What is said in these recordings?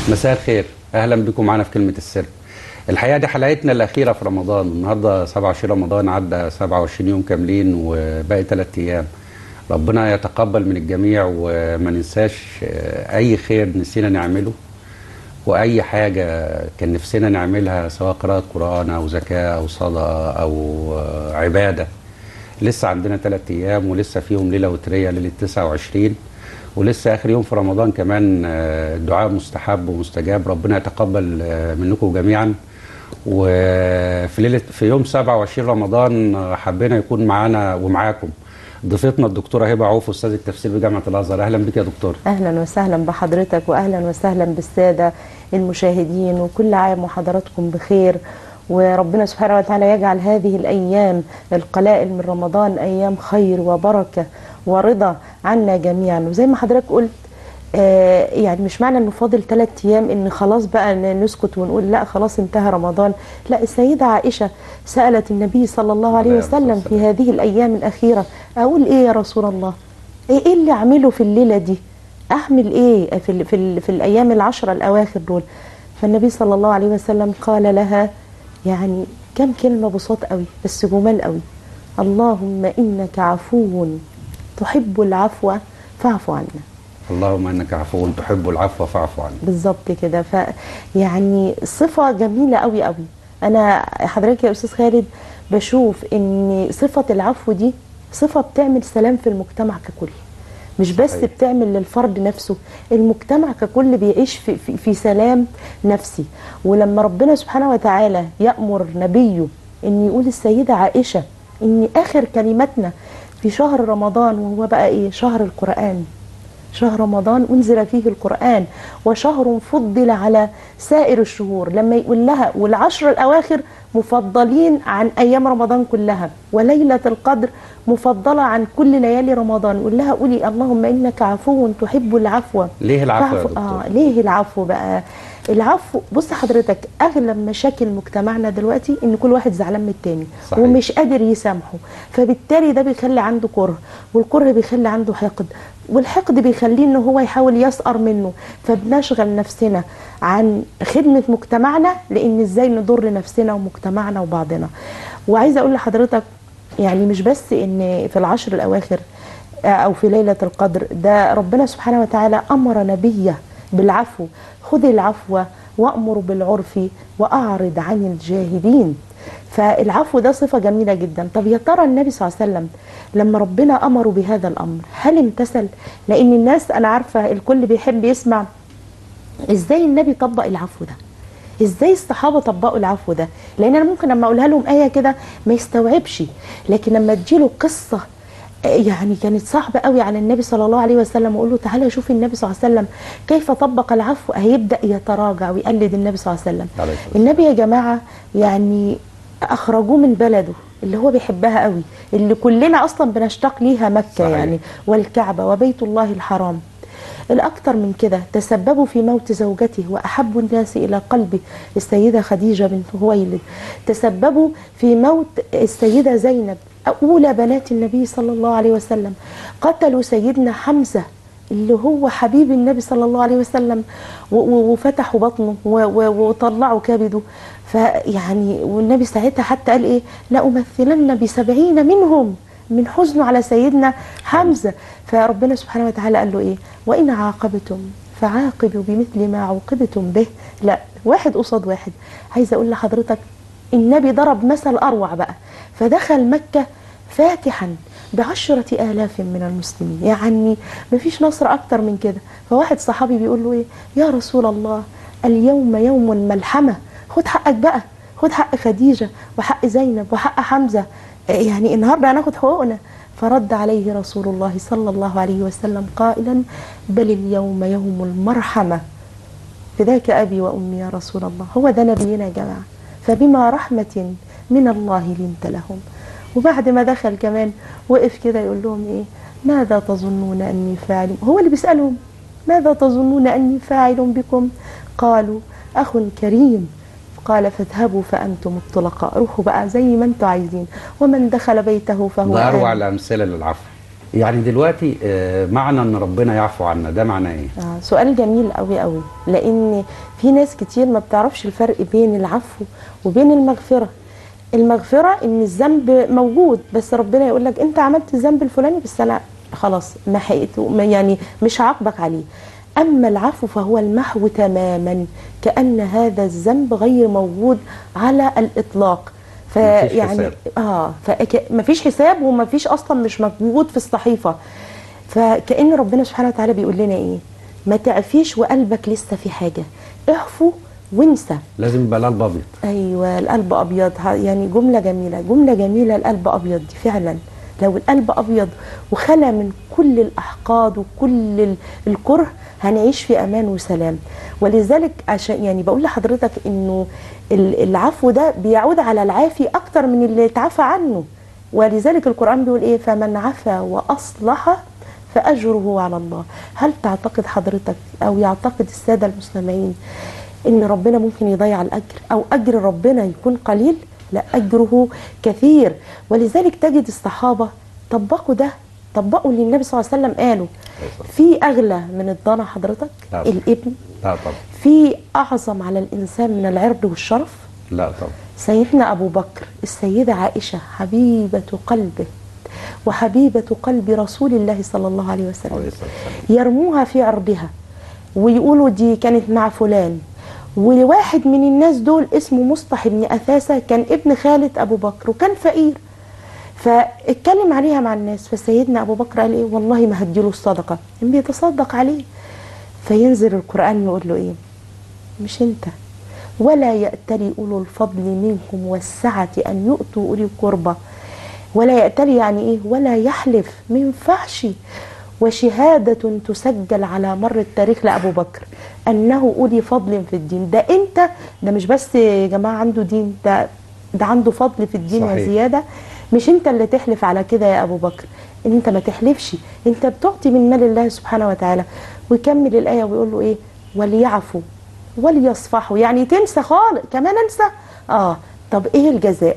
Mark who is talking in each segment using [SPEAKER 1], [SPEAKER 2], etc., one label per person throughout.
[SPEAKER 1] مساء الخير اهلا بكم معانا في كلمه السر الحقيقه دي حلقتنا الاخيره في رمضان النهارده 27 رمضان عدى 27 يوم كاملين وباقي 3 ايام ربنا يتقبل من الجميع وما ننساش آه، اي خير نسينا نعمله واي حاجه كان نفسنا نعملها سواء قراءه قران او زكاه او صلاه او آه، عباده لسه عندنا 3 ايام ولسه فيهم ليله وتريه ليله 29 ولسه اخر يوم في رمضان كمان آه، الدعاء مستحب ومستجاب ربنا يتقبل آه، منكم جميعا وفي ليله في يوم 27 رمضان آه، حبينا يكون معانا ومعاكم ضيفتنا الدكتوره هبه عوف استاذ التفسير بجامعه الازهر اهلا بك يا دكتور
[SPEAKER 2] اهلا وسهلا بحضرتك واهلا وسهلا بالساده المشاهدين وكل عام وحضراتكم بخير وربنا سبحانه وتعالى يجعل هذه الايام القلائل من رمضان ايام خير وبركه ورضا عنا جميعا وزي ما حضرتك قلت آه يعني مش معنى انه فاضل ثلاث ايام ان خلاص بقى ن- نسكت ونقول لا خلاص انتهى رمضان لا السيده عائشه سالت النبي صلى الله عليه
[SPEAKER 1] عليه الصلاة
[SPEAKER 2] وسلم في
[SPEAKER 1] والسلام.
[SPEAKER 2] هذه الايام الاخيره اقول ايه يا رسول الله ايه إيه اللي اعمله في الليله دي اعمل ايه في ال في, ال في الايام العشره الاواخر دول فالنبي صلى الله عليه وسلم قال لها يعني كم كلمه بساط قوي بس جمال قوي اللهم انك عفو تحب العفو فاعف عنا
[SPEAKER 1] اللهم انك عفو تحب العفو فاعف عنا
[SPEAKER 2] بالظبط كده ف يعني صفه جميله قوي قوي انا حضرتك يا استاذ خالد بشوف ان صفه العفو دي صفه بتعمل سلام في المجتمع ككل مش بس
[SPEAKER 1] صحيح.
[SPEAKER 2] بتعمل للفرد نفسه المجتمع ككل بيعيش في, في, في سلام نفسي ولما ربنا سبحانه وتعالى يأمر نبيه ان يقول السيدة عائشة ان اخر كلماتنا في شهر رمضان وهو بقى ايه شهر القرآن شهر رمضان أنزل فيه القرآن وشهر فضل على سائر الشهور لما يقول لها والعشر الأواخر مفضلين عن أيام رمضان كلها وليلة القدر مفضلة عن كل ليالي رمضان يقول لها قولي اللهم إنك عفو تحب العفو
[SPEAKER 1] ليه العفو يا
[SPEAKER 2] فاعف-
[SPEAKER 1] دكتور
[SPEAKER 2] آه ليه العفو بقى العفو بص حضرتك اغلب مشاكل مجتمعنا دلوقتي ان كل واحد زعلان من التاني
[SPEAKER 1] صحيح.
[SPEAKER 2] ومش قادر يسامحه فبالتالي ده بيخلي عنده كره والكره بيخلي عنده حقد والحقد بيخليه ان هو يحاول يسقر منه فبنشغل نفسنا عن خدمه مجتمعنا لان ازاي نضر نفسنا ومجتمعنا وبعضنا وعايزه اقول لحضرتك يعني مش بس ان في العشر الاواخر او في ليله القدر ده ربنا سبحانه وتعالى امر نبيه بالعفو خذ العفو وامر بالعرف واعرض عن الجاهلين فالعفو ده صفه جميله جدا طب يا ترى النبي صلى الله عليه وسلم لما ربنا امره بهذا الامر هل امتثل لان الناس انا عارفه الكل بيحب يسمع ازاي النبي طبق العفو ده ازاي الصحابه طبقوا العفو ده لان انا ممكن لما اقولها لهم ايه كده ما يستوعبش لكن لما تجيله قصه آه، يعني كانت صعبه قوي على النبي صلى الله عليه وسلم واقول له تعالى شوف النبي صلى الله عليه وسلم كيف طبق العفو هيبدا يتراجع ويقلد النبي صلى الله عليه وسلم
[SPEAKER 1] عليه الصلاة والسلام.
[SPEAKER 2] النبي يا جماعه يعني اخرجوه من بلده اللي هو بيحبها قوي اللي كلنا اصلا بنشتاق ليها مكه
[SPEAKER 1] صحيح.
[SPEAKER 2] يعني والكعبه وبيت الله الحرام الأكثر من كده تسببوا في موت زوجته وأحب الناس إلى قلبه السيدة خديجة بنت خويلد تسببوا في موت السيدة زينب أولى بنات النبي صلى الله عليه وسلم قتلوا سيدنا حمزة اللي هو حبيب النبي صلى الله عليه وسلم و- و- وفتحوا بطنه و- و- وطلعوا كبده فيعني والنبي ساعتها حتى قال ايه لأمثلن بسبعين منهم من حزنه على سيدنا حمزه فربنا سبحانه وتعالى قال له ايه وان عاقبتم فعاقبوا بمثل ما عوقبتم به لا واحد قصاد واحد عايزه اقول لحضرتك النبي ضرب مثل اروع بقى فدخل مكه فاتحا بعشرة آلاف من المسلمين يعني مفيش نصر أكتر من كده فواحد صحابي بيقول له إيه يا رسول الله اليوم يوم الملحمة خد حقك بقى خد حق خديجة وحق زينب وحق حمزة يعني النهارده هناخد حقوقنا فرد عليه رسول الله صلى الله عليه وسلم قائلا بل اليوم يوم المرحمة فداك أبي وأمي يا رسول الله هو ده نبينا يا جماعة فبما رحمة من الله لنت لهم وبعد ما دخل كمان وقف كده يقول لهم ايه ماذا تظنون اني فاعل هو اللي بيسالهم ماذا تظنون اني فاعل بكم قالوا اخ كريم قال فاذهبوا فانتم الطلقاء روحوا بقى زي ما انتم عايزين ومن دخل بيته فهو
[SPEAKER 1] ده اروع
[SPEAKER 2] آمن.
[SPEAKER 1] الامثله للعفو يعني دلوقتي آه، معنى ان ربنا يعفو عنا ده معناه ايه
[SPEAKER 2] آه سؤال جميل قوي قوي لان في ناس كتير ما بتعرفش الفرق بين العفو وبين المغفره المغفره ان الذنب موجود بس ربنا يقول لك انت عملت الذنب الفلاني بس انا خلاص محيته ما- يعني مش هعاقبك عليه اما العفو فهو المحو تماما كان هذا الذنب غير موجود على الاطلاق
[SPEAKER 1] مفيش
[SPEAKER 2] فيعني
[SPEAKER 1] حساب.
[SPEAKER 2] اه فمفيش حساب ومفيش اصلا مش موجود في الصحيفه فكأن ربنا سبحانه وتعالى بيقول لنا ايه ما تعفيش وقلبك لسه في حاجه اعفو وانسى
[SPEAKER 1] لازم يبقى القلب ابيض
[SPEAKER 2] ايوه القلب ابيض ها- يعني جمله جميله جمله جميله القلب ابيض دي فعلا لو القلب ابيض وخلى من كل الاحقاد وكل ال- الكره هنعيش في امان وسلام ولذلك عشان يعني بقول لحضرتك انه ال- العفو ده بيعود على العافي اكتر من اللي اتعفى عنه ولذلك القران بيقول ايه فمن عفا واصلح فاجره على الله هل تعتقد حضرتك او يعتقد الساده المستمعين ان ربنا ممكن يضيع الاجر او اجر ربنا يكون قليل لا اجره كثير ولذلك تجد الصحابه طبقوا ده طبقوا اللي النبي صلى الله عليه وسلم قاله في اغلى من الضنا حضرتك
[SPEAKER 1] لا.
[SPEAKER 2] الابن
[SPEAKER 1] لا طبعا
[SPEAKER 2] في اعظم على الانسان من العرض والشرف
[SPEAKER 1] لا طبعا
[SPEAKER 2] سيدنا أبو بكر السيدة عائشة حبيبة قلبه وحبيبة قلب رسول الله صلى الله عليه
[SPEAKER 1] عليه
[SPEAKER 2] وسلم
[SPEAKER 1] الصلاه والسلام
[SPEAKER 2] يرموها في عرضها ويقولوا دي كانت مع فلان وواحد من الناس دول اسمه مصطح بن أثاثة كان ابن خالة أبو بكر وكان فقير فاتكلم عليها مع الناس فسيدنا أبو بكر قال إيه والله ما هديله الصدقة إن بيتصدق عليه فينزل القرآن يقول له إيه مش انت ولا يأتلي أولو الفضل منكم والسعة أن يؤتوا أولي القربى ولا يأتلي يعني إيه ولا يحلف ما ينفعش وشهادة تسجل على مر التاريخ لأبو بكر أنه أولي فضل في الدين ده أنت ده مش بس يا جماعة عنده دين ده ده عنده فضل في الدين
[SPEAKER 1] صحيح.
[SPEAKER 2] وزيادة مش أنت اللي تحلف على كده يا أبو بكر إن أنت ما تحلفش أنت بتعطي من مال الله سبحانه وتعالى ويكمل الآية ويقول له إيه وليعفوا وليصفحوا يعني تنسى خالص كمان انسى اه طب ايه الجزاء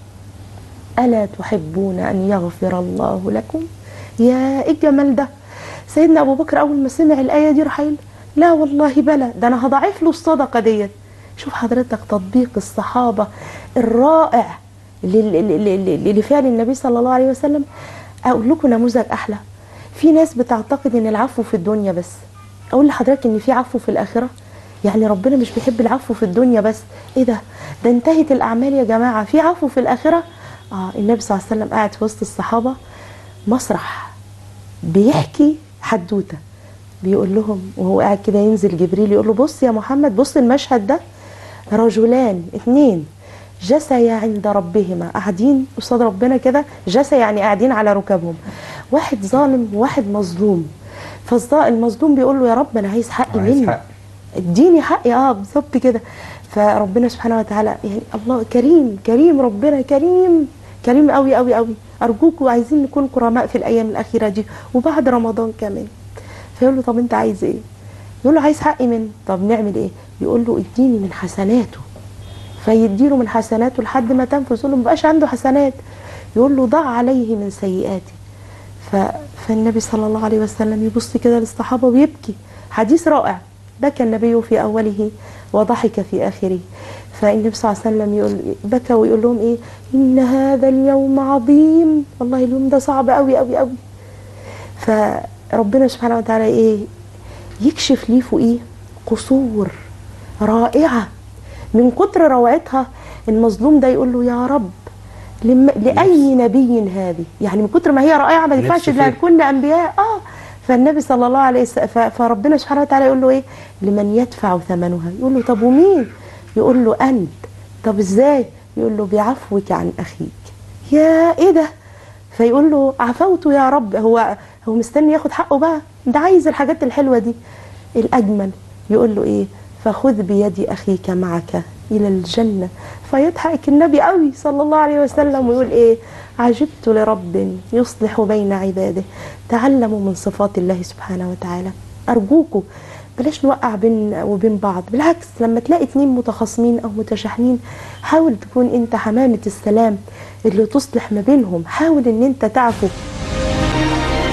[SPEAKER 2] الا تحبون ان يغفر الله لكم يا ايه الجمال ده سيدنا ابو بكر اول ما سمع الايه دي راح قايل لا والله بلى ده انا هضاعف له الصدقه ديت شوف حضرتك تطبيق الصحابه الرائع لل- لل- لل- لفعل النبي صلى الله عليه وسلم اقول لكم نموذج احلى في ناس بتعتقد ان العفو في الدنيا بس اقول لحضرتك ان في عفو في الاخره يعني ربنا مش بيحب العفو في الدنيا بس ايه ده ده انتهت الاعمال يا جماعه في عفو في الاخره اه النبي صلى الله عليه وسلم قاعد في وسط الصحابه مسرح بيحكي حدوته بيقول لهم وهو قاعد كده ينزل جبريل يقول له بص يا محمد بص المشهد ده رجلان اتنين جسيا عند ربهما قاعدين قصاد ربنا كده جسيا يعني قاعدين على ركبهم واحد ظالم وواحد مظلوم فالمظلوم بيقول له يا رب انا عايز حقي
[SPEAKER 1] عايز
[SPEAKER 2] مني
[SPEAKER 1] حقي.
[SPEAKER 2] اديني حقي اه بالظبط كده فربنا سبحانه وتعالى يعني الله كريم كريم ربنا كريم كريم قوي قوي قوي ارجوكوا عايزين نكون كرماء في الايام الاخيره دي وبعد رمضان كمان فيقول له طب انت عايز ايه يقول له عايز حقي منه طب نعمل ايه يقول له اديني من حسناته فيديله من حسناته لحد ما تنفذ يقول له مبقاش عنده حسنات يقول له ضع عليه من سيئاتي ف... فالنبي صلى الله عليه وسلم يبص كده للصحابة ويبكي حديث رائع بكى النبي في أوله وضحك في آخره فالنبي صلى الله عليه وسلم يقول بكى ويقول لهم إيه إن هذا اليوم عظيم والله اليوم ده صعب قوي قوي قوي فربنا سبحانه وتعالى إيه يكشف ليه فوقيه قصور رائعة من كتر روعتها المظلوم ده يقول له يا رب لم... لأي نبي هذه يعني من كتر ما هي رائعة ما ينفعش
[SPEAKER 1] نفسي
[SPEAKER 2] لا
[SPEAKER 1] فيها.
[SPEAKER 2] تكون أنبياء اه فالنبي صلى الله عليه وسلم ف... فربنا سبحانه وتعالى يقول له ايه لمن يدفع ثمنها يقول له طب ومين يقول له أنت طب ازاي يقول له بعفوك عن أخيك يا ايه ده فيقول له عفوت يا رب هو هو مستني ياخد حقه بقى ده عايز الحاجات الحلوة دي الأجمل يقول له ايه فخذ بيد أخيك معك إلى الجنة فيضحك النبي قوي صلى الله عليه وسلم ويقول ايه عجبت لرب يصلح بين عباده تعلموا من صفات الله سبحانه وتعالى أرجوكوا بلاش نوقع بين وبين بعض بالعكس لما تلاقي اتنين متخاصمين او متشاحنين حاول تكون انت حمامة السلام اللي تصلح ما بينهم حاول ان انت تعفو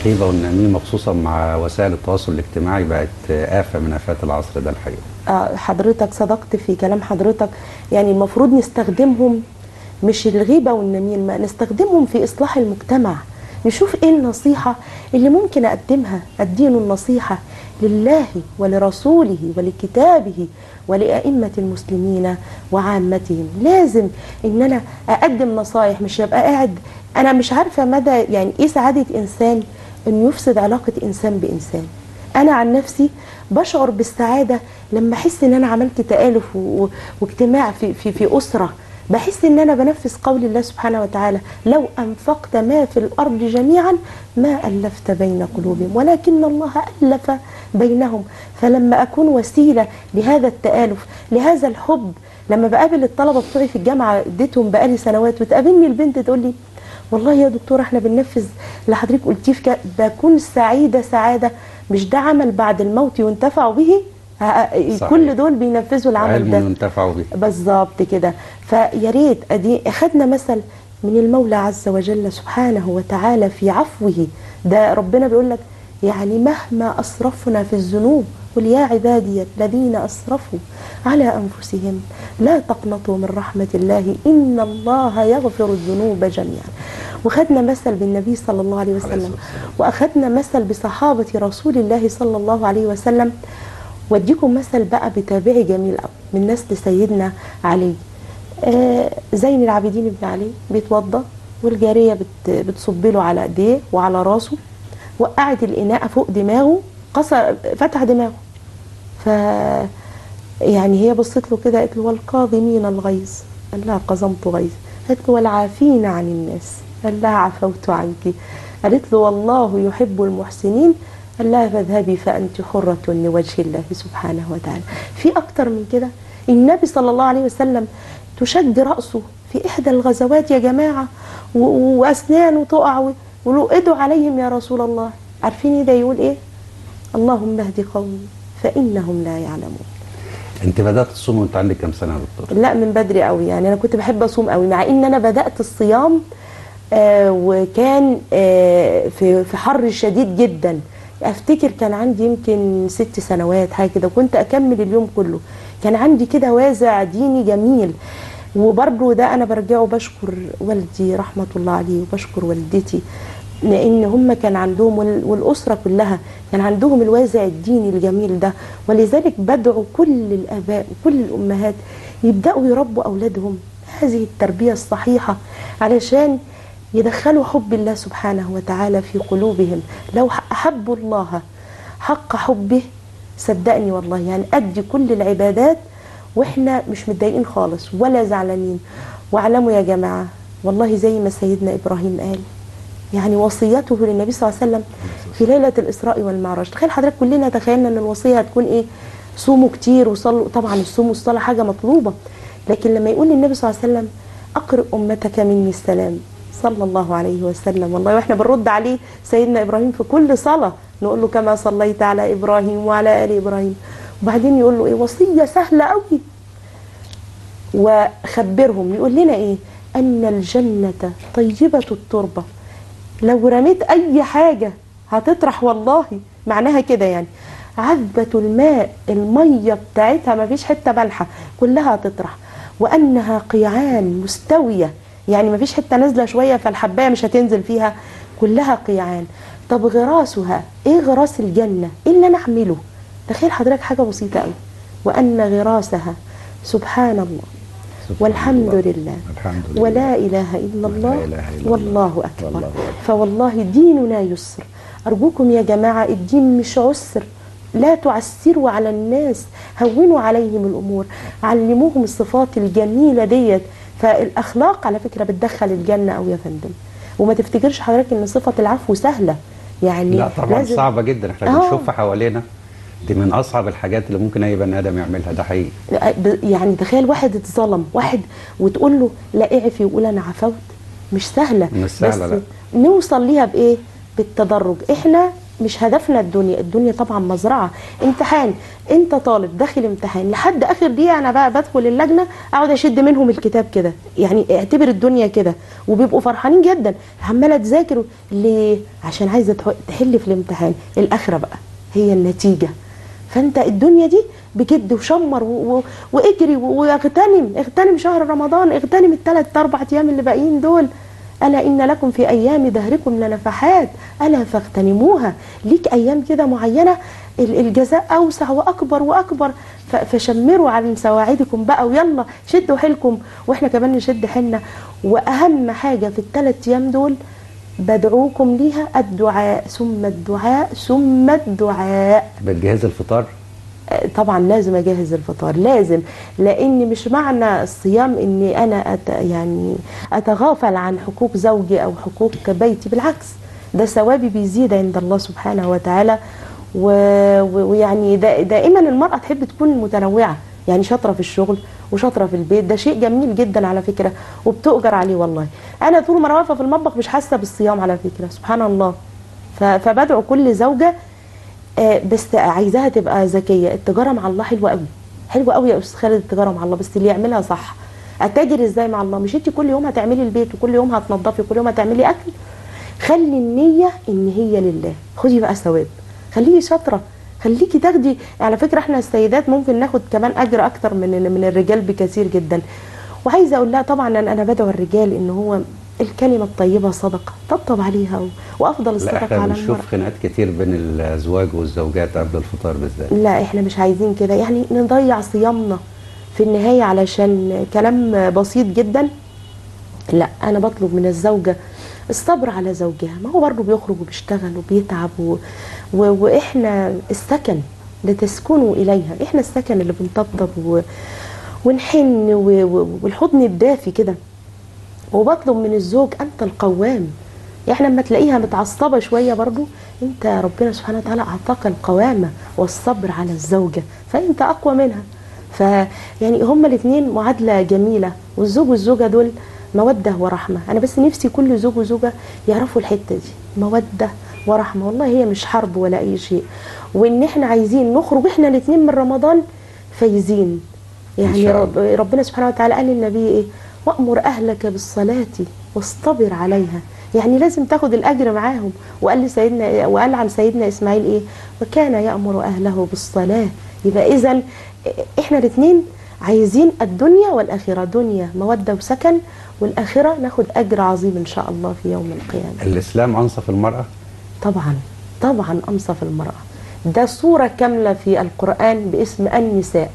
[SPEAKER 1] الغيبه والنميمه خصوصا مع وسائل التواصل الاجتماعي بقت افه من افات العصر ده الحقيقه
[SPEAKER 2] آه، حضرتك صدقت في كلام حضرتك يعني المفروض نستخدمهم مش الغيبة والنميمة نستخدمهم في إصلاح المجتمع نشوف إيه النصيحة اللي ممكن أقدمها أدينه النصيحة لله ولرسوله ولكتابه ولأئمة المسلمين وعامتهم لازم إن أنا أقدم نصايح مش هبقى قاعد أنا مش عارفة مدى يعني إيه سعادة إنسان إنه يفسد علاقة إنسان بإنسان انا عن نفسي بشعر بالسعاده لما احس ان انا عملت تالف و- و- واجتماع في في في اسره بحس ان انا بنفذ قول الله سبحانه وتعالى لو انفقت ما في الارض جميعا ما الفت بين قلوبهم ولكن الله الف بينهم فلما اكون وسيله لهذا التالف لهذا الحب لما بقابل الطلبه بتوعي في الجامعه اديتهم بقالي سنوات وتقابلني البنت تقول لي والله يا دكتور احنا بننفذ اللي حضرتك قلتيه في كده بكون سعيده سعاده مش ده عمل بعد الموت ينتفع به ه-
[SPEAKER 1] صحيح.
[SPEAKER 2] كل دول بينفذوا العمل
[SPEAKER 1] علم
[SPEAKER 2] ده
[SPEAKER 1] ينتفع به
[SPEAKER 2] بالظبط كده فيا ريت ادي اخدنا مثل من المولى عز وجل سبحانه وتعالى في عفوه ده ربنا بيقول لك يعني مهما اسرفنا في الذنوب قل يا عبادي الذين اسرفوا على انفسهم لا تقنطوا من رحمه الله ان الله يغفر الذنوب جميعا وخدنا مثل بالنبي صلى الله عليه وسلم
[SPEAKER 1] والسلام.
[SPEAKER 2] واخدنا مثل بصحابه رسول الله صلى الله عليه وسلم واديكم مثل بقى بتابعي جميل قوي من نسل سيدنا علي آه زين العابدين بن علي بيتوضى والجاريه بت بتصب له على ايديه وعلى راسه وقعت الاناء فوق دماغه قصر فتح دماغه ف يعني هي بصت له كده قالت له والقاظمين الغيظ قال لها قظمت غيظ قالت له والعافين عن الناس قال لها عفوت عنك قالت له والله يحب المحسنين قال لها فاذهبي فأنت حرة لوجه الله سبحانه وتعالى في أكتر من كده النبي صلى الله عليه وسلم تشد رأسه في إحدى الغزوات يا جماعة و- و- وأسنانه تقع و- ولو ادعوا عليهم يا رسول الله عارفين إيه ده يقول إيه اللهم اهد قومي فإنهم لا يعلمون
[SPEAKER 1] انت بدات تصوم وانت عندك كام سنه يا دكتور
[SPEAKER 2] لا من بدري قوي يعني انا كنت بحب اصوم قوي مع ان انا بدات الصيام آه وكان آه في في حر شديد جدا افتكر كان عندي يمكن ست سنوات حاجه كده وكنت اكمل اليوم كله كان عندي كده وازع ديني جميل وبرضه ده انا برجعه بشكر والدي رحمه الله عليه وبشكر والدتي لان هم كان عندهم وال- والاسره كلها كان عندهم الوازع الديني الجميل ده ولذلك بدعو كل الاباء وكل الامهات يبداوا يربوا اولادهم هذه التربيه الصحيحه علشان يدخلوا حب الله سبحانه وتعالى في قلوبهم لو احبوا الله حق حبه صدقني والله يعني ادي كل العبادات واحنا مش متضايقين خالص ولا زعلانين واعلموا يا جماعه والله زي ما سيدنا ابراهيم قال يعني وصيته للنبي صلى الله عليه وسلم في ليله الاسراء والمعراج تخيل حضرتك كلنا تخيلنا ان الوصيه هتكون ايه صوموا كتير وصلوا طبعا الصوم والصلاه حاجه مطلوبه لكن لما يقول النبي صلى الله عليه وسلم اقرئ امتك مني السلام صلى الله عليه وسلم والله واحنا بنرد عليه سيدنا ابراهيم في كل صلاه نقول له كما صليت على ابراهيم وعلى ال ابراهيم وبعدين يقول له ايه وصيه سهله قوي وخبرهم يقول لنا ايه ان الجنه طيبه التربه لو رميت اي حاجه هتطرح والله معناها كده يعني عذبة الماء المية بتاعتها ما فيش حتة مالحة كلها هتطرح وأنها قيعان مستوية يعني ما فيش حتة نازلة شوية فالحباية مش هتنزل فيها كلها قيعان طب غراسها ايه غراس الجنة ايه اللي انا اعمله تخيل حضرتك حاجة بسيطة قوي وأن غراسها سبحان الله
[SPEAKER 1] سبحان
[SPEAKER 2] والحمد
[SPEAKER 1] الله.
[SPEAKER 2] لله
[SPEAKER 1] الحمد لله
[SPEAKER 2] ولا إله إلا
[SPEAKER 1] ولا
[SPEAKER 2] الله
[SPEAKER 1] إله إلا الله.
[SPEAKER 2] والله أكبر
[SPEAKER 1] والله أكبر.
[SPEAKER 2] فوالله ديننا يسر أرجوكم يا جماعة الدين مش عسر لا تعسروا على الناس هونوا عليهم الأمور علموهم الصفات الجميلة ديت فالأخلاق على فكرة بتدخل الجنة أو يا فندم وما تفتكرش حضرتك إن صفة العفو سهلة يعني
[SPEAKER 1] لا طبعا
[SPEAKER 2] لازم
[SPEAKER 1] صعبه جدا احنا
[SPEAKER 2] آه.
[SPEAKER 1] بنشوفها حوالينا دي من اصعب الحاجات اللي ممكن اي بني ادم يعملها ده حقيقي
[SPEAKER 2] ب- يعني تخيل واحد اتظلم واحد وتقول له لا اعفي ويقول انا عفوت مش سهله
[SPEAKER 1] مش سهلة،
[SPEAKER 2] بس
[SPEAKER 1] لا.
[SPEAKER 2] نوصل ليها بايه بالتدرج احنا مش هدفنا الدنيا الدنيا طبعا مزرعه امتحان انت طالب داخل امتحان لحد اخر دقيقه انا بقى بدخل اللجنه اقعد اشد منهم الكتاب كده يعني اعتبر الدنيا كده وبيبقوا فرحانين جدا عماله تذاكر ليه عشان عايزه تح- تحل في الامتحان الاخره بقى هي النتيجه فانت الدنيا دي بجد وشمر و... و... واجري و... واغتنم اغتنم شهر رمضان اغتنم الثلاث اربع ايام اللي باقيين دول الا ان لكم في ايام دهركم لنفحات الا فاغتنموها ليك ايام كده معينه ال- الجزاء اوسع واكبر واكبر ف... فشمروا عن سواعدكم بقى ويلا شدوا حيلكم واحنا كمان نشد حيلنا واهم حاجه في الثلاث ايام دول بدعوكم ليها الدعاء ثم الدعاء ثم الدعاء
[SPEAKER 1] بتجهز الفطار
[SPEAKER 2] طبعا لازم اجهز الفطار لازم لان مش معنى الصيام اني انا أت يعني اتغافل عن حقوق زوجي او حقوق بيتي بالعكس ده ثوابي بيزيد عند الله سبحانه وتعالى و- و- ويعني دا دائما المراه تحب تكون متنوعه يعني شاطره في الشغل وشاطره في البيت ده شيء جميل جدا على فكره وبتؤجر عليه والله انا طول ما انا واقفه في المطبخ مش حاسه بالصيام على فكره سبحان الله ف- فبدعو كل زوجه آه، بس عايزاها تبقى ذكيه التجاره مع الله حلوه قوي حلوه قوي يا استاذ خالد التجاره مع الله بس اللي يعملها صح اتاجر ازاي مع الله مش انت كل يوم هتعملي البيت وكل يوم هتنضفي وكل يوم هتعملي اكل خلي النيه ان هي لله خدي بقى ثواب خليكي شاطره خليكي تاخدي على فكره احنا السيدات ممكن ناخد كمان اجر اكتر من من الرجال بكثير جدا وعايزه اقول لها طبعا انا انا بدعو الرجال ان هو الكلمه الطيبه صدقه طبطب عليها و- وافضل
[SPEAKER 1] لا
[SPEAKER 2] الصدقه
[SPEAKER 1] احنا
[SPEAKER 2] على المرأة
[SPEAKER 1] بنشوف خناقات كتير بين الازواج والزوجات قبل الفطار بالذات
[SPEAKER 2] لا احنا مش عايزين كده يعني نضيع صيامنا في النهاية علشان كلام بسيط جدا لا انا بطلب من الزوجة الصبر على زوجها ما هو برضه بيخرج وبيشتغل وبيتعب و... و... واحنا السكن لتسكنوا اليها احنا السكن اللي بنطبطب و... ونحن و... و... والحضن الدافي كده وبطلب من الزوج انت القوام يعني لما تلاقيها متعصبه شويه برضو انت ربنا سبحانه وتعالى اعطاك القوامه والصبر على الزوجه فانت اقوى منها فيعني هما الاثنين معادله جميله والزوج والزوجه دول موده ورحمه انا بس نفسي كل زوج وزوجه يعرفوا الحته دي موده ورحمه والله هي مش حرب ولا اي شيء وان احنا عايزين نخرج احنا الاثنين من رمضان فايزين يعني
[SPEAKER 1] شاء
[SPEAKER 2] رب ربنا سبحانه وتعالى قال للنبي ايه وامر اهلك بالصلاه واصطبر عليها يعني لازم تاخد الاجر معاهم وقال لسيدنا وقال عن سيدنا اسماعيل ايه وكان يامر اهله بالصلاه يبقى اذا احنا الاثنين عايزين الدنيا والاخره دنيا موده وسكن والاخره ناخد اجر عظيم ان شاء الله في يوم القيامه
[SPEAKER 1] الاسلام انصف المراه
[SPEAKER 2] طبعا طبعا انصف المراه ده صوره كامله في القران باسم النساء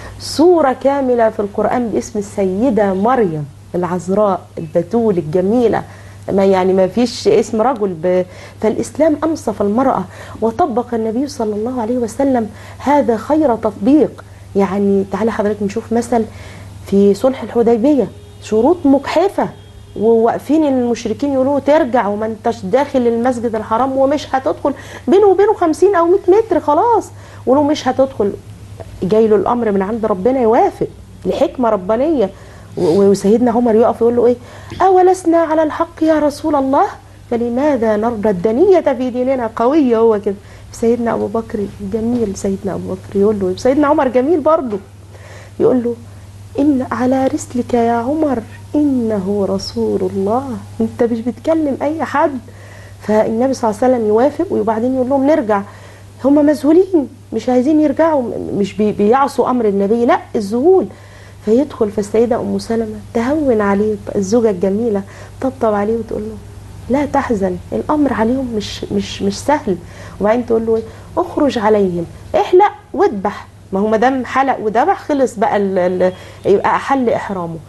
[SPEAKER 2] صوره كامله في القران باسم السيده مريم العذراء البتول الجميله ما يعني ما فيش اسم رجل ب... فالاسلام انصف المراه وطبق النبي صلى الله عليه وسلم هذا خير تطبيق يعني تعالى حضرتك نشوف مثل في صلح الحديبيه شروط مجحفه وواقفين المشركين يقولوا ترجع وما انتش داخل المسجد الحرام ومش هتدخل بينه وبينه 50 او 100 متر خلاص ولو مش هتدخل جاي له الامر من عند ربنا يوافق لحكمه ربانيه و- وسيدنا عمر يقف يقول له ايه اولسنا على الحق يا رسول الله فلماذا نرضى الدنية في ديننا قوية هو كده سيدنا ابو بكر جميل سيدنا ابو بكر يقول له سيدنا عمر جميل برضه يقول له إن على رسلك يا عمر إنه رسول الله أنت مش بتكلم أي حد فالنبي صلى الله عليه وسلم يوافق وبعدين يقول لهم نرجع هم مذهولين مش عايزين يرجعوا م- مش بي- بيعصوا أمر النبي لا الذهول فيدخل فالسيدة أم سلمة تهون عليه الزوجة الجميلة طبطب عليه وتقول له لا تحزن الأمر عليهم مش مش مش سهل وبعدين تقول له إيه؟ اخرج عليهم احلق واذبح ما هو ما دام حلق وذبح خلص بقى ال ال يبقى احل احرامه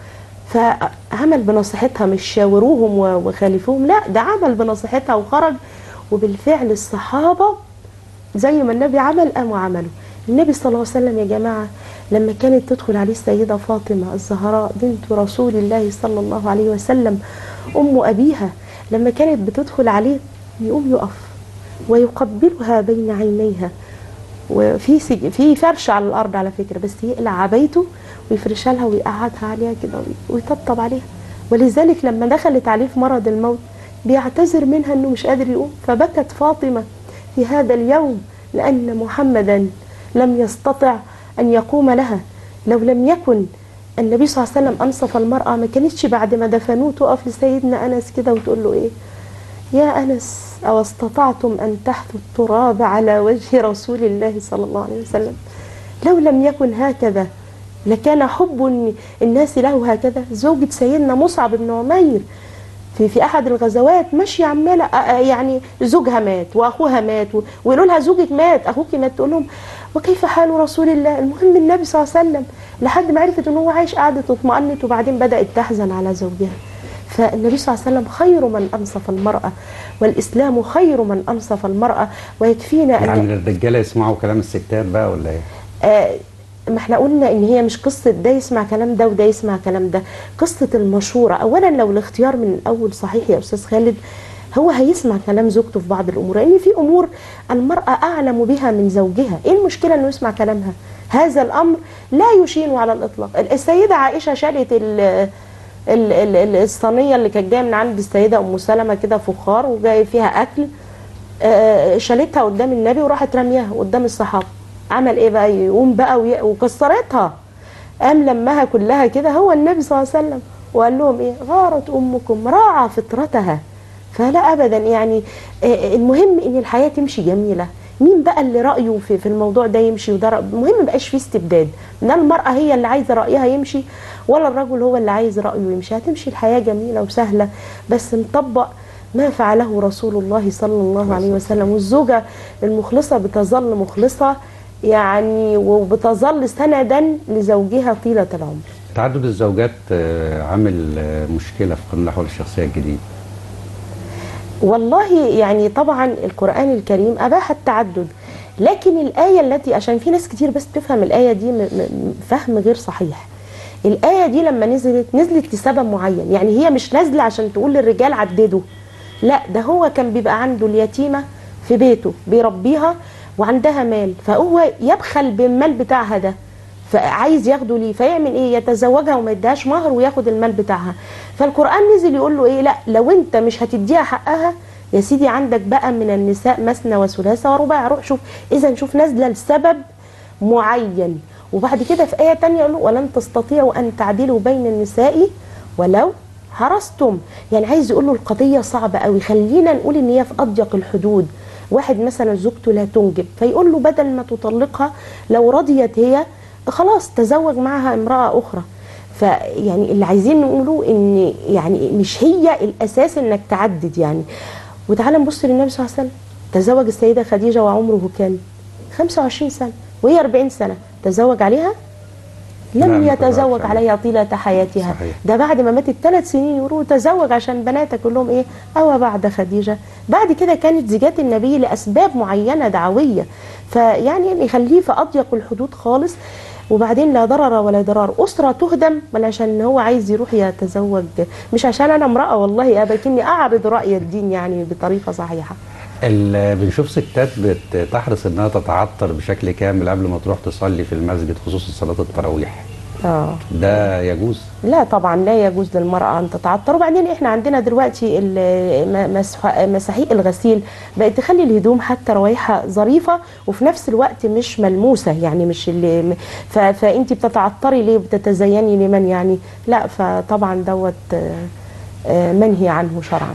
[SPEAKER 2] فعمل بنصيحتها مش شاوروهم و- وخالفوهم لا ده عمل بنصيحتها وخرج وبالفعل الصحابه زي ما النبي عمل قاموا عملوا النبي صلى الله عليه وسلم يا جماعه لما كانت تدخل عليه السيده فاطمه الزهراء بنت رسول الله صلى الله عليه وسلم ام ابيها لما كانت بتدخل عليه يقوم يقف ويقبلها بين عينيها وفي سج... في فرش على الارض على فكره بس يقلع عبايته ويفرشها لها ويقعدها عليها كده وي- ويطبطب عليها ولذلك لما دخلت عليه في مرض الموت بيعتذر منها انه مش قادر يقوم فبكت فاطمه في هذا اليوم لأن محمدا لم يستطع أن يقوم لها لو لم يكن النبي صلى الله عليه وسلم أنصف المرأة ما كانتش بعد ما دفنوه تقف لسيدنا أنس كده وتقول له إيه يا أنس أو استطعتم أن تحثوا التراب على وجه رسول الله صلى الله عليه وسلم لو لم يكن هكذا لكان حب الناس له هكذا زوجة سيدنا مصعب بن عمير في في احد الغزوات ماشيه عماله آه، آه، يعني زوجها مات واخوها مات و- ويقولوا لها زوجك مات اخوك مات تقول لهم وكيف حال رسول الله المهم النبي صلى الله عليه وسلم لحد ما عرفت ان هو عايش قعدت واطمأنت وبعدين بدات تحزن على زوجها فالنبي صلى الله عليه وسلم خير من انصف المراه والاسلام خير من انصف المراه ويكفينا ان
[SPEAKER 1] يعني الرجاله يسمعوا كلام الستات بقى ولا ايه؟
[SPEAKER 2] آه، ما احنا قلنا ان هي مش قصه ده يسمع كلام ده وده يسمع كلام ده قصه المشوره اولا لو الاختيار من الاول صحيح يا استاذ خالد هو هيسمع كلام زوجته في بعض الامور لان في امور المراه اعلم بها من زوجها ايه المشكله انه يسمع كلامها هذا الامر لا يشين على الاطلاق السيده عائشه شالت ال ال- ال- ال- الصينيه اللي كانت جايه من عند السيده ام سلمه كده فخار وجاي فيها اكل آه، شالتها قدام النبي وراحت رميها قدام الصحابه عمل ايه بقى يقوم بقى وي- وكسرتها قام لمها كلها كده هو النبي صلى الله عليه وسلم وقال لهم ايه غارت امكم راعى فطرتها فلا ابدا يعني آه، المهم ان الحياه تمشي جميله مين بقى اللي رايه في في الموضوع ده يمشي وده رأي المهم ما يبقاش فيه استبداد لا المراه هي اللي عايزه رايها يمشي ولا الرجل هو اللي عايز رايه يمشي هتمشي الحياه جميله وسهله بس نطبق ما فعله رسول الله صلى الله عليه وسلم والزوجه المخلصه بتظل مخلصه يعني وبتظل سندا لزوجها طيله العمر
[SPEAKER 1] تعدد الزوجات آه، عامل آه، مشكله في قانون الاحوال الشخصيه الجديد
[SPEAKER 2] والله يعني طبعا القرآن الكريم أباح التعدد لكن الآية التي عشان في ناس كتير بس بتفهم الآية دي م- م- فهم غير صحيح الآية دي لما نزلت نزلت لسبب معين يعني هي مش نازلة عشان تقول للرجال عددوا لا ده هو كان بيبقى عنده اليتيمة في بيته بيربيها وعندها مال فهو يبخل بالمال بتاعها ده فعايز ياخده ليه فيعمل ايه يتزوجها وما يديهاش مهر وياخد المال بتاعها فالقران نزل يقول له ايه لا لو انت مش هتديها حقها يا سيدي عندك بقى من النساء مثنى وثلاثة ورباع روح شوف اذا شوف نازله لسبب معين وبعد كده في ايه تانية يقول له ولن تستطيعوا ان تعدلوا بين النساء ولو حرصتم يعني عايز يقول له القضيه صعبه قوي خلينا نقول ان هي في اضيق الحدود واحد مثلا زوجته لا تنجب فيقول له بدل ما تطلقها لو رضيت هي خلاص تزوج معها امراه اخرى فيعني اللي عايزين نقوله ان يعني مش هي الاساس انك تعدد يعني وتعالى نبص للنبي صلى الله عليه وسلم تزوج السيده خديجه وعمره كام 25 سنه وهي 40 سنه تزوج عليها
[SPEAKER 1] لا،
[SPEAKER 2] لم
[SPEAKER 1] ما
[SPEAKER 2] يتزوج
[SPEAKER 1] تزوجش
[SPEAKER 2] عليها طيله حياتها
[SPEAKER 1] صحيح.
[SPEAKER 2] ده بعد ما ماتت ثلاث سنين يقولوا تزوج عشان بناتك كلهم ايه او بعد خديجه بعد كده كانت زيجات النبي لاسباب معينه دعويه فيعني يخليه في اضيق الحدود خالص وبعدين لا ضرر ولا ضرار اسره تهدم ولا عشان هو عايز يروح يتزوج مش عشان انا امراه والله ابكني اعرض راي الدين يعني بطريقه صحيحه
[SPEAKER 1] ال- بنشوف ستات بتحرص انها تتعطر بشكل كامل قبل ما تروح تصلي في المسجد خصوصا صلاه التراويح
[SPEAKER 2] اه
[SPEAKER 1] ده يجوز
[SPEAKER 2] لا طبعا لا يجوز للمرأة أن تتعطر وبعدين إحنا عندنا دلوقتي ال- م- مسح- مساحيق الغسيل بقت تخلي الهدوم حتى روايحها ظريفة وفي نفس الوقت مش ملموسة يعني مش اللي م- ف- فأنت بتتعطري ليه بتتزيني لمن يعني لا فطبعا دوت آه، آه، منهي عنه شرعا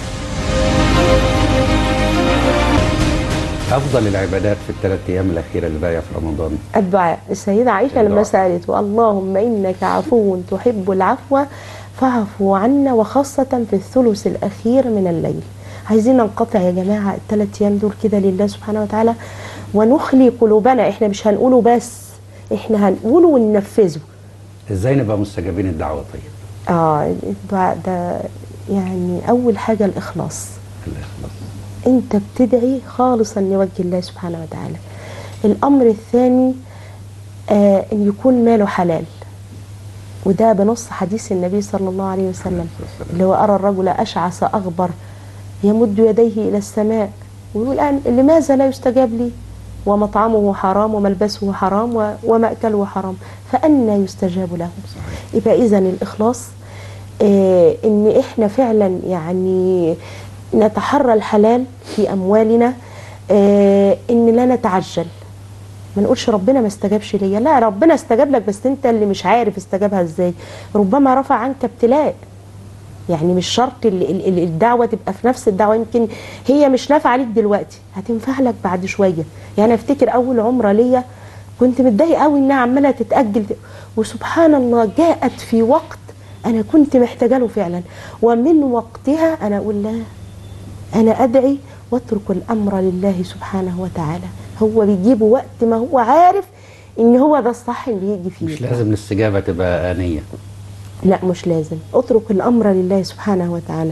[SPEAKER 1] افضل العبادات في الثلاث ايام الاخيره اللي باقيه في رمضان
[SPEAKER 2] الدعاء السيدة عائشة لما
[SPEAKER 1] الدعاء.
[SPEAKER 2] سألت اللهم إنك عفو تحب العفو فاعفو عنا وخاصة في الثلث الأخير من الليل عايزين ننقطع يا جماعة الثلاث أيام دول كده لله سبحانه وتعالى ونخلي قلوبنا احنا مش هنقوله بس احنا هنقوله وننفذه
[SPEAKER 1] ازاي نبقى مستجابين الدعوه طيب
[SPEAKER 2] اه الدعاء ده يعني أول حاجة الإخلاص
[SPEAKER 1] الاخلاص
[SPEAKER 2] انت بتدعي خالصا لوجه الله سبحانه وتعالى الامر الثاني آه ان يكون ماله حلال وده بنص حديث النبي صلى الله عليه وسلم اللي هو ارى الرجل اشعث اغبر يمد يديه الى السماء ويقول الان لماذا لا يستجاب لي ومطعمه حرام وملبسه حرام و- ومأكله حرام فأنى يستجاب له يبقى إذا الإخلاص آه إن إحنا فعلا يعني نتحرى الحلال في أموالنا آه ان لا نتعجل ما نقولش ربنا ما استجابش ليا لا ربنا استجاب لك بس انت اللي مش عارف استجابها ازاي ربما رفع عنك ابتلاء يعني مش شرط ال- ال- ال- الدعوه تبقى في نفس الدعوه يمكن هي مش نافعه ليك دلوقتي هتنفع لك بعد شويه يعني افتكر اول عمره ليا كنت متضايقه قوي انها عماله تتاجل وسبحان الله جاءت في وقت انا كنت محتاجه له فعلا ومن وقتها انا اقول لا انا ادعي واترك الامر لله سبحانه وتعالى هو بيجيب وقت ما هو عارف ان هو ده الصح اللي يجي فيه
[SPEAKER 1] مش لازم الاستجابه تبقى انيه
[SPEAKER 2] لا مش لازم اترك الامر لله سبحانه وتعالى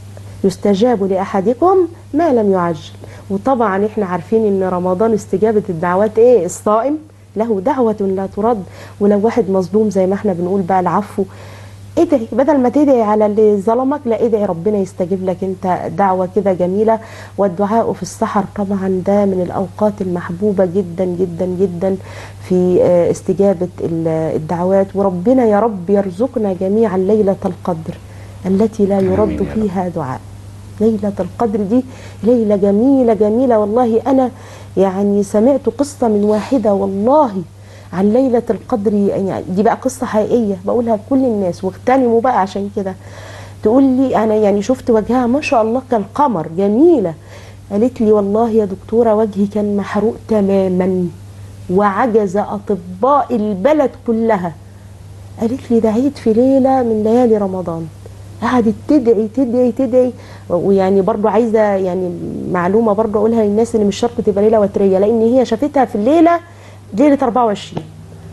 [SPEAKER 2] يستجاب لاحدكم ما لم يعجل وطبعا احنا عارفين ان رمضان استجابه الدعوات ايه الصائم له دعوه لا ترد ولو واحد مظلوم زي ما احنا بنقول بقى العفو ادعي بدل ما تدعي على اللي ظلمك لا ادعي ربنا يستجيب لك انت دعوه كده جميله والدعاء في السحر طبعا ده من الاوقات المحبوبه جدا جدا جدا في آه، استجابه ال- الدعوات وربنا يا رب يرزقنا جميعا ليله القدر التي لا
[SPEAKER 1] آمين
[SPEAKER 2] يرد
[SPEAKER 1] يا رب.
[SPEAKER 2] فيها دعاء ليله القدر دي ليله جميله جميله والله انا يعني سمعت قصه من واحده والله عن ليلة القدر يعني دي بقى قصة حقيقية بقولها لكل الناس واغتنموا بقى عشان كده تقول لي أنا يعني شفت وجهها ما شاء الله كالقمر جميلة قالت لي والله يا دكتورة وجهي كان محروق تماما وعجز أطباء البلد كلها قالت لي دعيت في ليلة من ليالي رمضان قعدت تدعي تدعي تدعي ويعني برضو عايزة يعني معلومة برضو أقولها للناس إن مش شرط تبقى ليلة وترية لأن هي شافتها في الليلة ليلة 24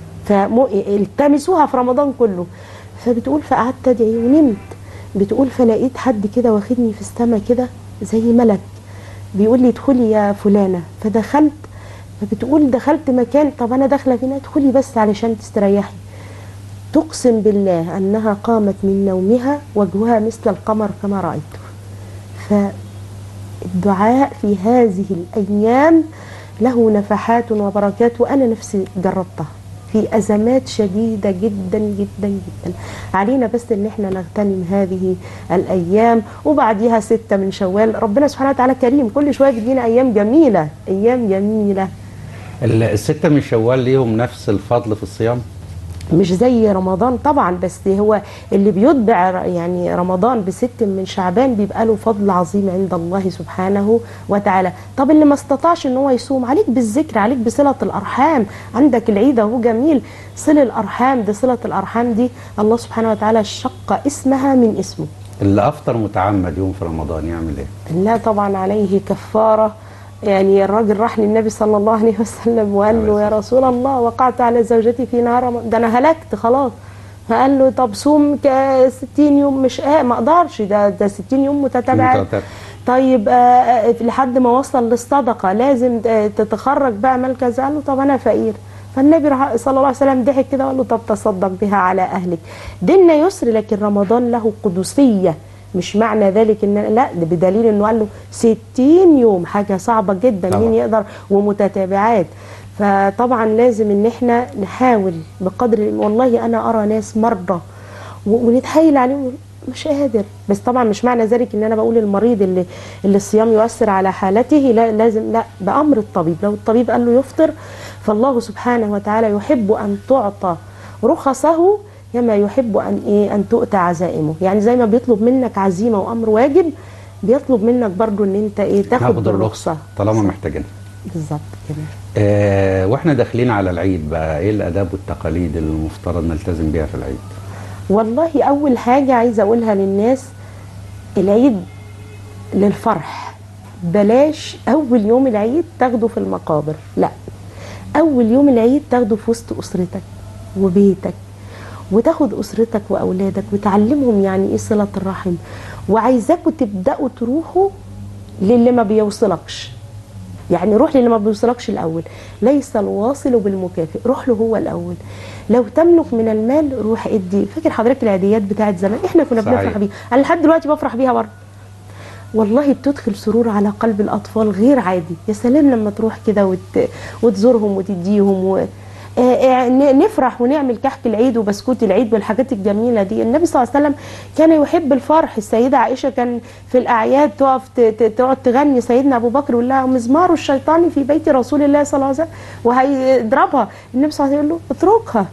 [SPEAKER 2] فالتمسوها في رمضان كله فبتقول فقعدت ادعي ونمت بتقول فلقيت حد كده واخدني في السما كده زي ملك بيقول لي ادخلي يا فلانه فدخلت فبتقول دخلت مكان طب انا داخله فين ادخلي بس علشان تستريحي تقسم بالله انها قامت من نومها وجهها مثل القمر كما رايته فالدعاء في هذه الايام له نفحات وبركات وانا نفسي جربتها في ازمات شديده جدا جدا جدا علينا بس ان احنا نغتنم هذه الايام وبعديها ستة من شوال ربنا سبحانه وتعالى كريم كل شويه بيدينا ايام جميله ايام جميله
[SPEAKER 1] ال- الستة من شوال ليهم نفس الفضل في الصيام
[SPEAKER 2] مش زي رمضان طبعا بس هو اللي بيتبع ر- يعني رمضان بست من شعبان بيبقى له فضل عظيم عند الله سبحانه وتعالى طب اللي ما استطاعش ان هو يصوم عليك بالذكر عليك بصلة الارحام عندك العيد اهو جميل صل الارحام دي صلة الارحام دي الله سبحانه وتعالى شق اسمها من اسمه
[SPEAKER 1] اللي افطر متعمد يوم في رمضان يعمل ايه
[SPEAKER 2] لا طبعا عليه كفارة يعني الراجل راح للنبي صلى الله عليه وسلم وقال له يا رسول الله وقعت على زوجتي في نهار رمضان ده انا هلكت خلاص فقال له طب صوم ك 60 يوم مش آه ما اقدرش ده ده 60 يوم متتابعات
[SPEAKER 1] متتابع.
[SPEAKER 2] طيب آه، آه، لحد ما وصل للصدقه لازم آه، تتخرج بقى مال كذا قال له طب انا فقير فالنبي راح- صلى الله عليه وسلم ضحك كده وقال له طب تصدق بها على اهلك ديننا يسر لكن رمضان له قدسيه مش معنى ذلك ان لا ده بدليل انه قال له 60 يوم حاجه صعبه جدا
[SPEAKER 1] طبعا.
[SPEAKER 2] مين يقدر ومتتابعات فطبعا لازم ان احنا نحاول بقدر والله انا ارى ناس مرضى و- ونتحايل عليهم مش قادر بس طبعا مش معنى ذلك ان انا بقول المريض اللي اللي الصيام يؤثر على حالته لا لازم لا بامر الطبيب لو الطبيب قال له يفطر فالله سبحانه وتعالى يحب ان تعطى رخصه كما يحب ان ايه ان تؤتى عزائمه يعني زي ما بيطلب منك عزيمه وامر واجب بيطلب منك برضو ان انت ايه تاخد
[SPEAKER 1] ناخد
[SPEAKER 2] بالرخصه
[SPEAKER 1] الرخصة طالما محتاجين
[SPEAKER 2] بالظبط كده
[SPEAKER 1] آه واحنا داخلين على العيد بقى ايه الاداب والتقاليد اللي المفترض نلتزم بيها في العيد
[SPEAKER 2] والله اول حاجه عايزه اقولها للناس العيد للفرح بلاش اول يوم العيد تاخده في المقابر لا اول يوم العيد تاخده في وسط اسرتك وبيتك وتاخد اسرتك واولادك وتعلمهم يعني ايه صله الرحم وعايزاكم تبداوا تروحوا للي ما بيوصلكش يعني روح للي ما بيوصلكش الاول ليس الواصل بالمكافئ روح له هو الاول لو تملك من المال روح ادي فاكر حضرتك العيديات بتاعت زمان احنا كنا
[SPEAKER 1] صحيح.
[SPEAKER 2] بنفرح بيها انا لحد دلوقتي بفرح بيها برضه والله بتدخل سرور على قلب الاطفال غير عادي يا سلام لما تروح كده وت... وتزورهم وتديهم و... آه، آه، ن- نفرح ونعمل كحك العيد وبسكوت العيد والحاجات الجميله دي النبي صلى الله عليه وسلم كان يحب الفرح السيده عائشه كان في الاعياد تقف ت- ت- تقعد تغني سيدنا ابو بكر يقول لها مزمار الشيطان في بيت رسول الله صلى الله عليه وسلم وهيضربها النبي صلى الله عليه وسلم يقول له اتركها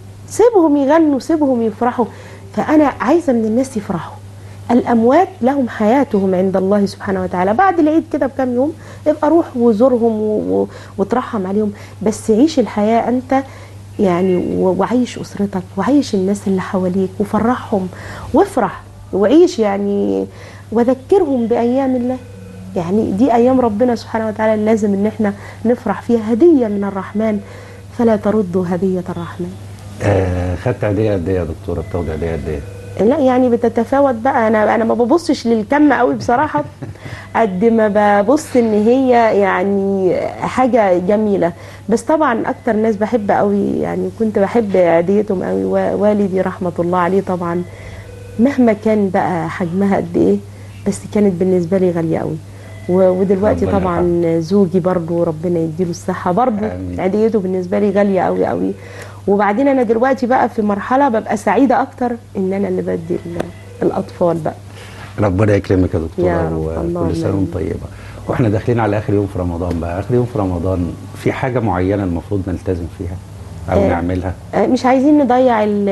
[SPEAKER 2] سيبهم يغنوا سيبهم يفرحوا فانا عايزه من الناس يفرحوا الاموات لهم حياتهم عند الله سبحانه وتعالى بعد العيد كده بكام يوم ابقى روح وزورهم و- و- وترحم عليهم بس عيش الحياه انت يعني و- وعيش اسرتك وعيش الناس اللي حواليك وفرحهم وافرح وعيش يعني وذكرهم بايام الله يعني دي ايام ربنا سبحانه وتعالى لازم ان احنا نفرح فيها هديه من الرحمن فلا تردوا هديه الرحمن
[SPEAKER 1] آه خدت عيديه قد ايه يا دكتوره بتاخد عيديه قد ايه؟
[SPEAKER 2] لا يعني بتتفاوت بقى انا انا ما ببصش للكم قوي بصراحه قد ما ببص ان هي يعني حاجه جميله بس طبعا اكتر ناس بحب قوي يعني كنت بحب عيديتهم قوي والدي رحمه الله عليه طبعا مهما كان بقى حجمها قد ايه بس كانت بالنسبه لي غاليه قوي و- ودلوقتي
[SPEAKER 1] ربنا
[SPEAKER 2] طبعا زوجي برضو ربنا يديله الصحه برضو
[SPEAKER 1] آمين.
[SPEAKER 2] عيديته بالنسبه لي غاليه قوي قوي وبعدين انا دلوقتي بقى في مرحله ببقى سعيده اكتر ان انا اللي بدي ال- الاطفال بقى
[SPEAKER 1] ربنا يكرمك يا
[SPEAKER 2] يا
[SPEAKER 1] دكتوره
[SPEAKER 2] رب، اللهم
[SPEAKER 1] وكل سنه
[SPEAKER 2] آمين.
[SPEAKER 1] وانت طيبه واحنا داخلين على اخر يوم في رمضان بقى اخر يوم في رمضان في حاجه معينه المفروض نلتزم فيها او
[SPEAKER 2] آه.
[SPEAKER 1] نعملها
[SPEAKER 2] آه، مش عايزين نضيع ال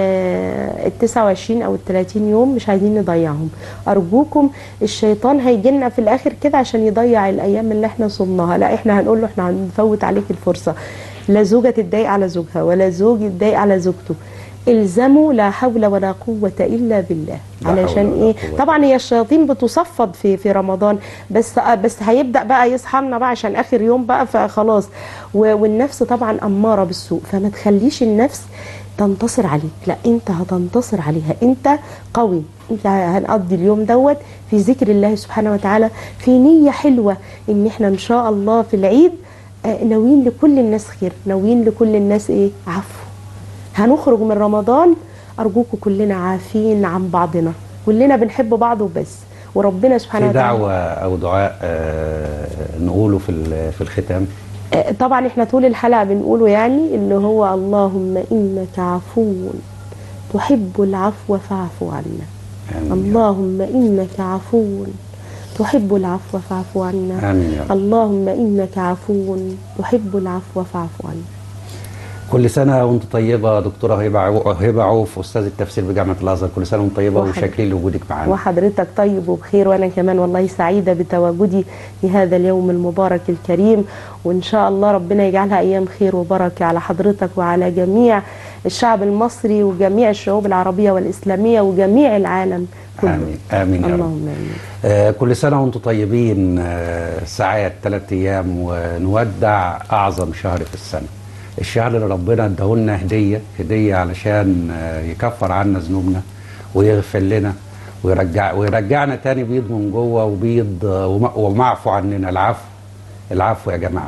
[SPEAKER 2] ال 29 او ال 30 يوم مش عايزين نضيعهم ارجوكم الشيطان هيجي لنا في الاخر كده عشان يضيع الايام اللي احنا صمناها لا احنا هنقول له احنا هنفوت عليك الفرصه لا زوجه تتضايق على زوجها ولا زوج يتضايق على زوجته الزموا لا حول ولا قوة إلا بالله
[SPEAKER 1] لا حول
[SPEAKER 2] علشان
[SPEAKER 1] ولا
[SPEAKER 2] إيه
[SPEAKER 1] قوة.
[SPEAKER 2] طبعا هي الشياطين بتصفد في في رمضان بس بس هيبدأ بقى يصحى لنا بقى عشان آخر يوم بقى فخلاص و- والنفس طبعا أمارة بالسوء فما تخليش النفس تنتصر عليك لا انت هتنتصر عليها انت قوي انت هنقضي اليوم دوت في ذكر الله سبحانه وتعالى في نية حلوة ان احنا ان شاء الله في العيد آه، ناويين لكل الناس خير ناويين لكل الناس ايه عفو هنخرج من رمضان ارجوكم كلنا عافين عن بعضنا كلنا بنحب بعض وبس وربنا سبحانه
[SPEAKER 1] في
[SPEAKER 2] وتعالى
[SPEAKER 1] دعوه او دعاء آه نقوله في ال- في الختام
[SPEAKER 2] آه، طبعا احنا طول الحلقه بنقوله يعني اللي هو اللهم انك عفو تحب العفو فاعف عنا
[SPEAKER 1] آمين يا رب.
[SPEAKER 2] اللهم انك عفو تحب العفو فاعف عنا
[SPEAKER 1] امين يا رب
[SPEAKER 2] اللهم انك عفو تحب العفو فاعف عنا
[SPEAKER 1] كل سنه وانت طيبه دكتوره هبه عو- هبه عوف استاذ التفسير بجامعه الازهر كل سنه وانت طيبه
[SPEAKER 2] وحضرتك.
[SPEAKER 1] وشاكرين لوجودك معانا
[SPEAKER 2] وحضرتك طيب وبخير وانا كمان والله سعيده بتواجدي في هذا اليوم المبارك الكريم وان شاء الله ربنا يجعلها ايام خير وبركه على حضرتك وعلى جميع الشعب المصري وجميع الشعوب العربيه والاسلاميه وجميع العالم كله
[SPEAKER 1] امين امين يا رب
[SPEAKER 2] اللهم امين
[SPEAKER 1] آه، كل سنة وانتم طيبين آه، ساعات ثلاث أيام ونودع أعظم شهر في السنة الشهر اللي ربنا اداهولنا هدية هدية علشان آه، يكفر عنا ذنوبنا ويغفر لنا ويرجع ويرجعنا تاني بيض من جوه وبيض آه، وم- ومعفو عننا العفو العفو يا جماعة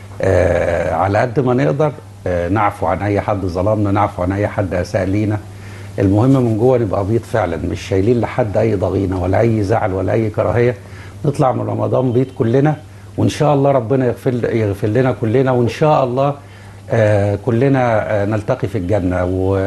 [SPEAKER 1] آه، على قد ما نقدر آه، نعفو عن أي حد ظلمنا نعفو عن أي حد أساء لينا المهم من جوه نبقى بيض فعلا مش شايلين لحد اي ضغينه ولا اي زعل ولا اي كراهيه نطلع من رمضان بيض كلنا وان شاء الله ربنا يغفر يغفر لنا كلنا وان شاء الله آه كلنا آه نلتقي في الجنه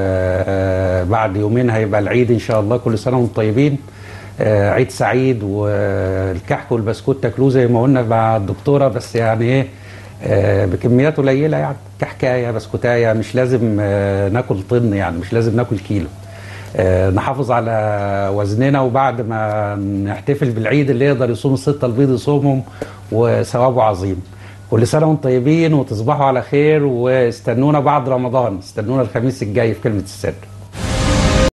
[SPEAKER 1] وبعد يومين هيبقى العيد ان شاء الله كل سنه وانتم طيبين آه عيد سعيد والكحك والبسكوت تاكلوه زي ما قلنا مع الدكتوره بس يعني ايه آه، بكميات قليله يعني كحكايه بسكوتايه مش لازم آه، ناكل طن يعني مش لازم ناكل كيلو آه، نحافظ على وزننا وبعد ما نحتفل بالعيد اللي يقدر يصوم الستة البيض يصومهم وثوابه عظيم كل سنة وانتم طيبين وتصبحوا على خير واستنونا بعد رمضان استنونا الخميس الجاي في كلمة السر